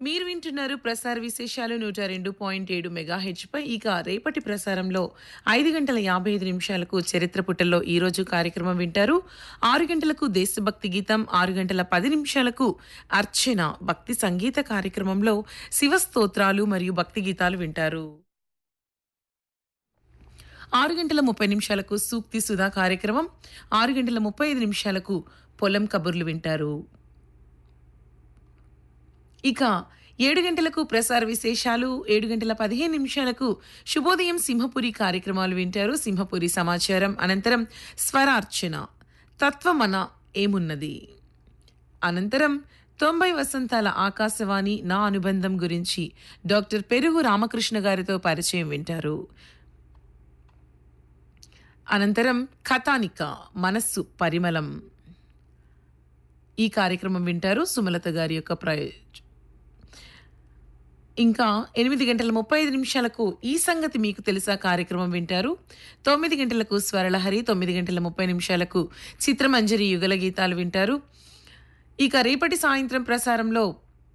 మీరు వింటున్నారు ప్రసార విశేషాలు నూట రెండు పాయింట్ ఏడు మెగాహెచ్పై ఇక రేపటి ప్రసారంలో ఐదు గంటల యాభై ఐదు నిమిషాలకు చరిత్ర పుటల్లో ఈ రోజు కార్యక్రమం వింటారు ఆరు గంటలకు దేశభక్తి గీతం ఆరు గంటల పది నిమిషాలకు అర్చన భక్తి సంగీత కార్యక్రమంలో శివ స్తోత్రాలు మరియు భక్తి గీతాలు వింటారు ఆరు గంటల ముప్పై నిమిషాలకు సూక్తి సుధా కార్యక్రమం ఆరు గంటల ముప్పై ఐదు నిమిషాలకు పొలం కబుర్లు వింటారు ఇక ఏడు గంటలకు ప్రసార విశేషాలు ఏడు గంటల పదిహేను నిమిషాలకు శుభోదయం సింహపురి కార్యక్రమాలు వింటారు సింహపురి సమాచారం అనంతరం స్వరార్చన తత్వమన ఏమున్నది అనంతరం తొంభై వసంతాల ఆకాశవాణి నా అనుబంధం గురించి డాక్టర్ పెరుగు రామకృష్ణ గారితో పరిచయం వింటారు అనంతరం కథానిక మనస్సు పరిమళం ఈ కార్యక్రమం వింటారు సుమలత గారి యొక్క ప్రయోజ ఇంకా ఎనిమిది గంటల ముప్పై ఐదు నిమిషాలకు ఈ సంగతి మీకు తెలుసా కార్యక్రమం వింటారు తొమ్మిది గంటలకు స్వరలహరి తొమ్మిది గంటల ముప్పై నిమిషాలకు చిత్రమంజరి యుగల గీతాలు వింటారు ఇక రేపటి సాయంత్రం ప్రసారంలో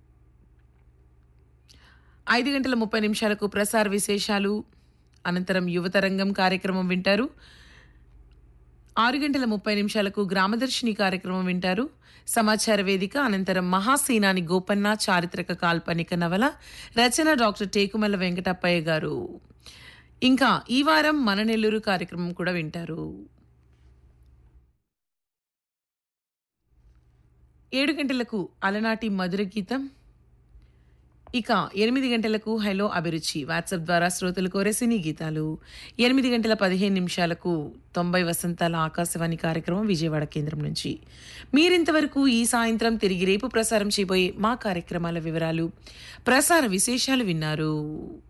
ఐదు గంటల ముప్పై నిమిషాలకు ప్రసార విశేషాలు అనంతరం యువతరంగం కార్యక్రమం వింటారు ఆరు గంటల ముప్పై నిమిషాలకు గ్రామదర్శిని కార్యక్రమం వింటారు సమాచార వేదిక అనంతరం మహాసేనాని గోపన్న చారిత్రక కాల్పనిక నవల రచన డాక్టర్ టేకుమల్ల వెంకటప్పయ్య గారు ఇంకా ఈ వారం మన నెల్లూరు కార్యక్రమం కూడా వింటారు ఏడు గంటలకు అలనాటి మధుర గీతం ఇక ఎనిమిది గంటలకు హలో అభిరుచి వాట్సాప్ ద్వారా శ్రోతలు కోరే సినీ గీతాలు ఎనిమిది గంటల పదిహేను నిమిషాలకు తొంభై వసంతాల ఆకాశవాణి కార్యక్రమం విజయవాడ కేంద్రం నుంచి మీరింతవరకు ఈ సాయంత్రం తిరిగి రేపు ప్రసారం చేయబోయే మా కార్యక్రమాల వివరాలు ప్రసార విశేషాలు విన్నారు